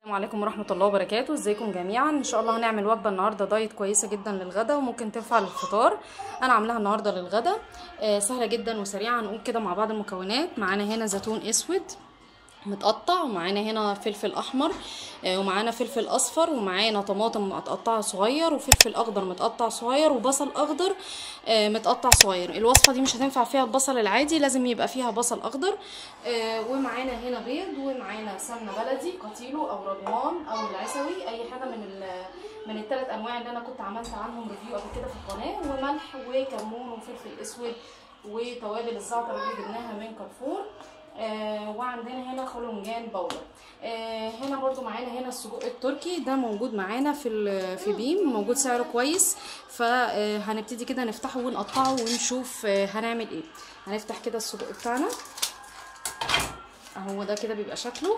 السلام عليكم ورحمة الله وبركاته ازيكم جميعا ان شاء الله هنعمل وجبة النهاردة دايت كويسة جدا للغدا وممكن تنفع للفطار انا عاملاها النهاردة للغدا آه سهلة جدا وسريعة نقول كده مع بعض المكونات معانا هنا زيتون اسود متقطع ومعانا هنا فلفل احمر آه ومعانا فلفل اصفر ومعانا طماطم متقطعه صغير وفلفل اخضر متقطع صغير وبصل اخضر آه متقطع صغير الوصفه دي مش هتنفع فيها البصل العادي لازم يبقى فيها بصل اخضر آه ومعانا هنا بيض ومعانا سمنه بلدي قتيلو او رضوان او العسوي اي حاجه من من الثلاث انواع اللي انا كنت عملت عنهم ريفيو قبل كده في القناه وملح وكمون وفلفل اسود وتوابل الزعتر اللي جبناها من كارفور آه وعندنا هنا خلنجان باودر آه هنا برضو معانا هنا السجق التركي ده موجود معانا في في بيم موجود سعره كويس فهنبتدي كده نفتحه ونقطعه ونشوف آه هنعمل ايه هنفتح كده السجق بتاعنا اهو ده كده بيبقى شكله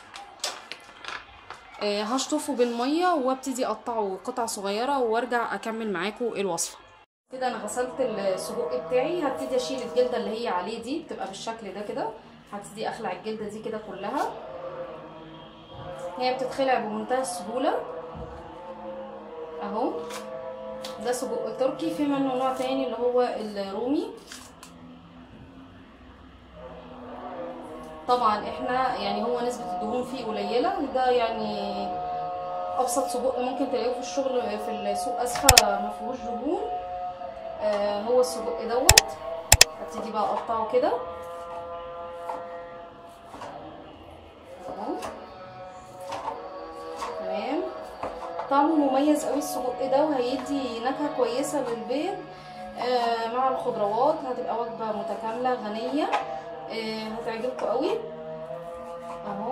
آه هشطفه بالميه وابتدي اقطعه قطع صغيره وارجع اكمل معاكم الوصفه كده انا غسلت السجق بتاعي هبتدي اشيل الجلده اللي هي عليه دي بتبقى بالشكل ده كده هبتدي اخلع الجلده دي كده كلها هي بتتخلع بمنتهى السهوله اهو ده سجق تركي في منه نوع تاني اللي هو الرومي طبعا احنا يعني هو نسبه الدهون فيه قليله ده يعني ابسط سجق ممكن تلاقيه في الشغل في السوق اسفه ما فيهوش دهون آه هو السجق دوت هبتدي بقى اقطعه كده تمام طعمه مميز قوي السجق ده وهيدي نكهه كويسه للبيض آه مع الخضروات هتبقى وجبه متكامله غنيه آه هتعجبكم قوي اهو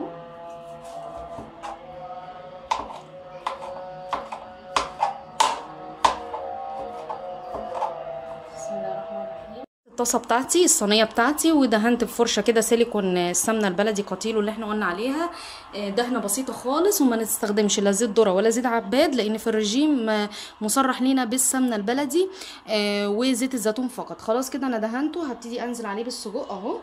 الطاسه بتاعتي الصينيه بتاعتي ودهنت بفرشه كده سيليكون السمنه البلدي قتيلو اللي احنا قلنا عليها دهنه بسيطه خالص وما نستخدمش لا زيت ذره ولا زيت عباد لان في الرجيم مصرح لينا بالسمنه البلدي وزيت الزيتون فقط خلاص كده انا دهنته هبتدي انزل عليه بالسجق اهو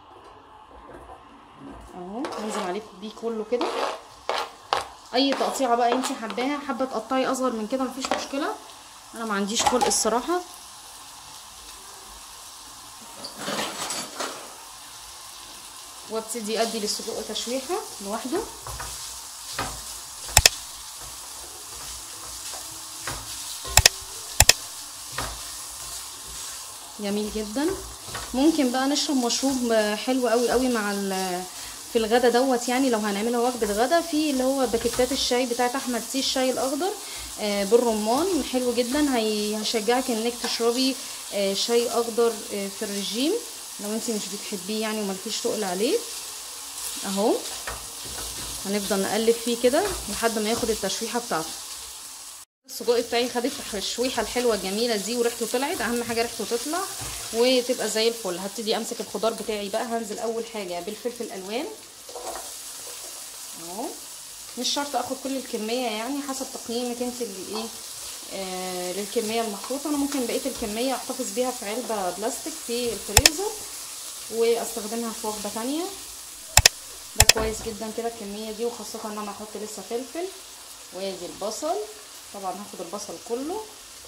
اهو انزل عليه بيه كله كده اي تقطيعه بقى انت حباها حابه تقطعي اصغر من كده مفيش مشكله انا ما عنديش خلق الصراحه وابتدي ادي للسجق تشويحه لوحده جميل جدا ممكن بقى نشرب مشروب حلو قوي قوي مع في الغدا دوت يعني لو هنعملها وجبه غدا في اللي هو باكيتات الشاي بتاعت احمد سي الشاي الاخضر بالرمان حلو جدا هيشجعك انك تشربي شاي اخضر في الرجيم لو انت مش بتحبيه يعني وملكيش تقل عليه اهو هنفضل نقلب فيه كده لحد ما ياخد التشويحه بتاعته السجق بتاعي خدت التشويحه الحلوه الجميله دي وريحته طلعت اهم حاجه ريحته تطلع وتبقى زي الفل هبتدي امسك الخضار بتاعي بقى هنزل اول حاجه بالفلفل الالوان اهو مش شرط اخد كل الكميه يعني حسب تقييمك انت اللي ايه آه للكميه المحطوطه انا ممكن بقيه الكميه احتفظ بيها في علبه بلاستيك في الفريزر واستخدمها في وجبه تانية ده كويس جدا كده الكميه دي وخاصه ان انا هحط لسه فلفل وادي البصل طبعا هاخد البصل كله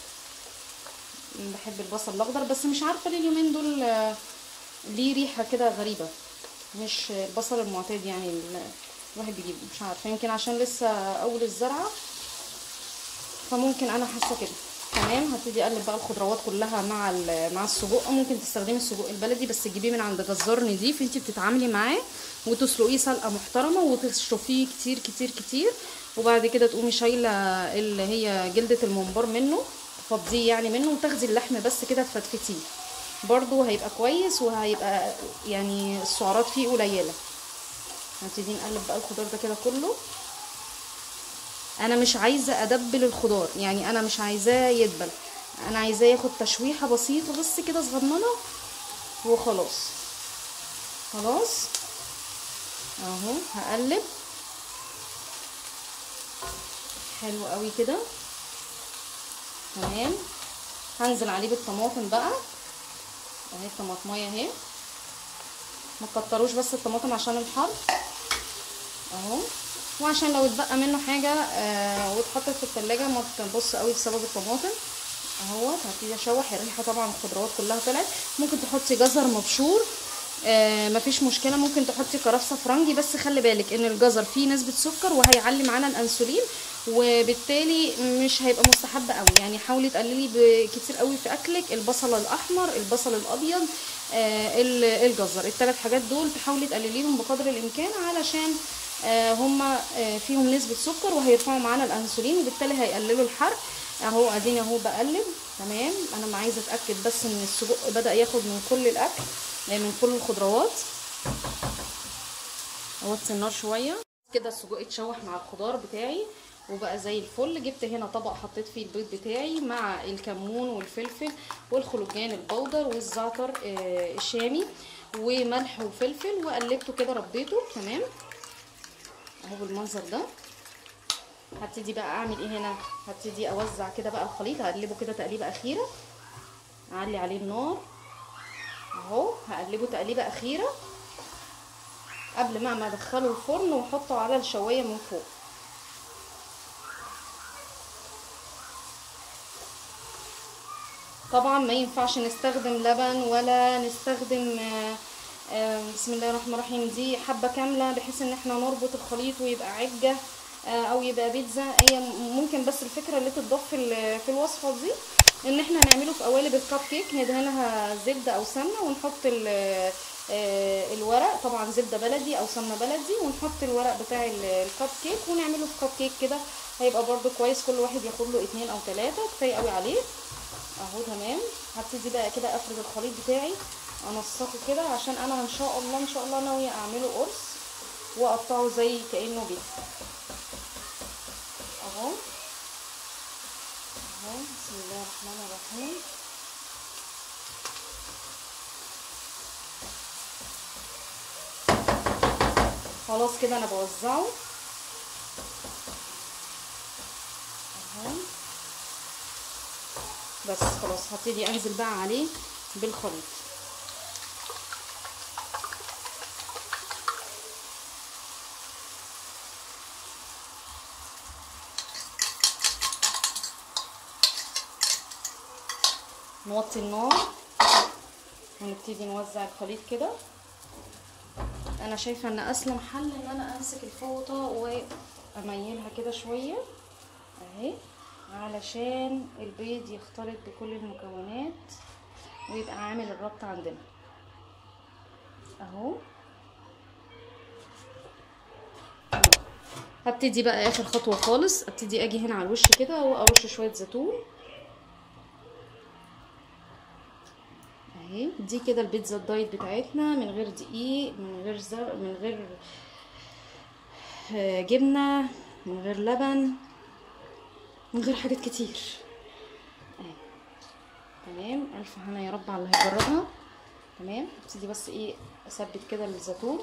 بحب البصل الاخضر بس مش عارفه ليه اليومين دول آه ليه ريحه كده غريبه مش البصل المعتاد يعني الواحد بيجيبه مش عارفه يمكن عشان لسه اول الزرعه فممكن انا حاسه كده تمام هبتدي اقلب بقى الخضروات كلها مع مع السجق ممكن تستخدمي السجق البلدي بس تجيبيه من عند جزار نضيف انت بتتعاملي معاه وتسلقيه سلقه محترمه وتشطفيه كتير كتير كتير وبعد كده تقومي شايله اللي هي جلده الممبار منه تفضيه يعني منه وتاخدي اللحم بس كده تفتفتيه برضو هيبقى كويس وهيبقى يعني السعرات فيه قليله هنبتدي نقلب بقى الخضار ده كده كله انا مش عايزه ادبل الخضار يعني انا مش عايزاه يدبل انا عايزاه ياخد تشويحه بسيطه بس كده صغننه وخلاص خلاص اهو هقلب حلو قوي كده تمام هنزل عليه بالطماطم بقى اهي الطماطميه اهي ما تكتروش بس الطماطم عشان الحر اهو وعشان لو اتبقى منه حاجه آه واتحطت في التلاجة ما تبص قوي بسبب الطماطم اهوت هبتدي اشوح الريحه طبعا الخضروات كلها طلعت ممكن تحطي جزر مبشور آه مفيش مشكله ممكن تحطي كرفسه فرنجي بس خلي بالك ان الجزر فيه نسبه سكر وهيعلي معانا الانسولين وبالتالي مش هيبقى مستحب قوي يعني حاولي تقللي كتير قوي في اكلك البصل الاحمر البصل الابيض آه الجزر الثلاث حاجات دول تحاولي تقلليهم بقدر الامكان علشان آه هما آه فيهم نسبه سكر وهيرفعوا معانا الانسولين وبالتالي هيقللوا الحرق اهو اديني اهو بقلب تمام انا عايزه اتاكد بس ان السجق بدا ياخد من كل الاكل من كل الخضروات اوطي النار شويه كده السجق اتشوح مع الخضار بتاعي وبقى زي الفل جبت هنا طبق حطيت فيه البيض بتاعي مع الكمون والفلفل والخلوجان البودر والزعتر آه الشامي وملح وفلفل وقلبته كده ربيته تمام اهو بالمنظر ده هبتدي بقى اعمل ايه هنا هبتدي اوزع كده بقى الخليط هقلبه كده تقليبه اخيره اعلي عليه النار اهو هقلبه تقليبه اخيره قبل ما ادخله الفرن واحطه على الشوايه من فوق طبعا ما ينفعش نستخدم لبن ولا نستخدم بسم الله الرحمن الرحيم دي حبه كامله بحيث ان احنا نربط الخليط ويبقى عجه او يبقى بيتزا هي ممكن بس الفكره اللي تضاف في في الوصفه دي ان احنا نعمله في قوالب الكب كيك ندهنها زبده او سمنه ونحط الورق طبعا زبده بلدي او سمنه بلدي ونحط الورق بتاع الكب كيك ونعمله في كب كيك كده هيبقى برده كويس كل واحد ياخد له اتنين او تلاته كفايه قوي عليه اهو تمام هبتدي بقى كده افرد الخليط بتاعي انسقه كده عشان انا ان شاء الله ان شاء الله ناويه اعمله قرص واقطعه زي كانه بيتزا اهو اهو بسم الله الرحمن الرحيم خلاص كده انا بوزعه اهو بس خلاص هبتدي انزل بقى عليه بالخليط نوطي النار ونبتدي نوزع الخليط كده انا شايفه ان اسلم حل ان انا امسك الفوطه واميلها كده شويه اهي علشان البيض يختلط بكل المكونات ويبقى عامل الربط عندنا اهو هبتدي بقى اخر خطوه خالص ابتدي اجي هنا على الوش كده وارش شويه زيتون اهي دي كده البيتزا الدايت بتاعتنا من غير دقيق من غير زر من غير جبنه من غير لبن من غير حاجات كتير اهي تمام الف هنا يا رب على اللي هيجربها تمام ابتدي بس ايه اثبت كده الزيتون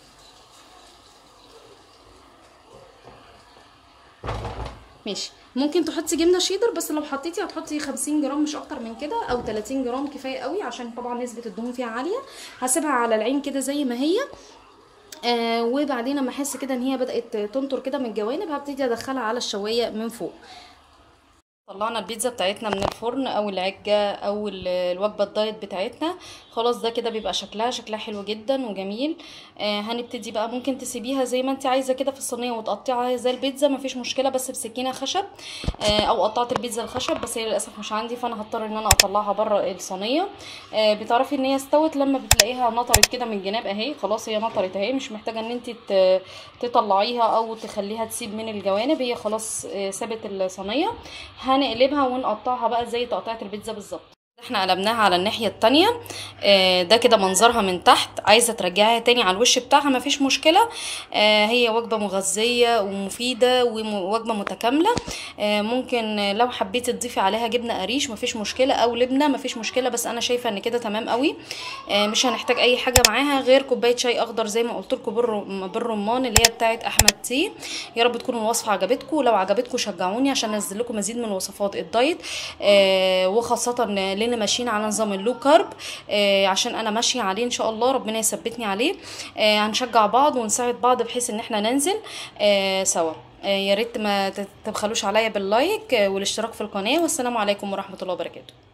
ماشي ممكن تحطي جبنه شيدر بس لو حطيتي هتحطي 50 جرام مش اكتر من كده او 30 جرام كفايه قوي عشان طبعا نسبه الدهون فيها عاليه هسيبها على العين كده زي ما هي آه وبعدين لما احس كده ان هي بدات تنطر كده من الجوانب هبتدي ادخلها على الشوايه من فوق طلعنا البيتزا بتاعتنا من الفرن او العجه او الوجبه الدايت بتاعتنا خلاص ده كده بيبقى شكلها شكلها حلو جدا وجميل آه هنبتدي بقى ممكن تسيبيها زي ما انت عايزه كده في الصينيه وتقطعيها زي البيتزا مفيش مشكله بس بسكينه خشب آه او قطعت البيتزا الخشب بس هي للاسف مش عندي فانا هضطر ان انا اطلعها بره الصينيه آه بتعرفي ان هي استوت لما بتلاقيها نطرت كده من الجناب اهي خلاص هي نطرت اهي مش محتاجه ان انت تطلعيها او تخليها تسيب من الجوانب هي خلاص آه سابت الصينيه هنقلبها ونقطعها بقى زي تقطيعه البيتزا بالظبط احنا قلبناها على الناحيه التانية اه ده كده منظرها من تحت عايزه ترجعيها تاني على الوش بتاعها مفيش مشكله اه هي وجبه مغذيه ومفيده ووجبه متكامله اه ممكن لو حبيتي تضيفي عليها جبنه قريش مفيش مشكله او لبنه مفيش مشكله بس انا شايفه ان كده تمام قوي مش هنحتاج اي حاجه معاها غير كوبايه شاي اخضر زي ما قلت لكم بالرمان اللي هي بتاعه احمد تي يا رب تكون الوصفه عجبتكم لو عجبتكم شجعوني عشان انزل لكم مزيد من وصفات الدايت وخاصه لنا اللي ماشيين على نظام اللو كارب آه عشان انا ماشيه عليه ان شاء الله ربنا يثبتني عليه آه هنشجع بعض ونساعد بعض بحيث ان احنا ننزل آه سوا آه يا ريت ما تبخلوش عليا باللايك آه والاشتراك في القناه والسلام عليكم ورحمه الله وبركاته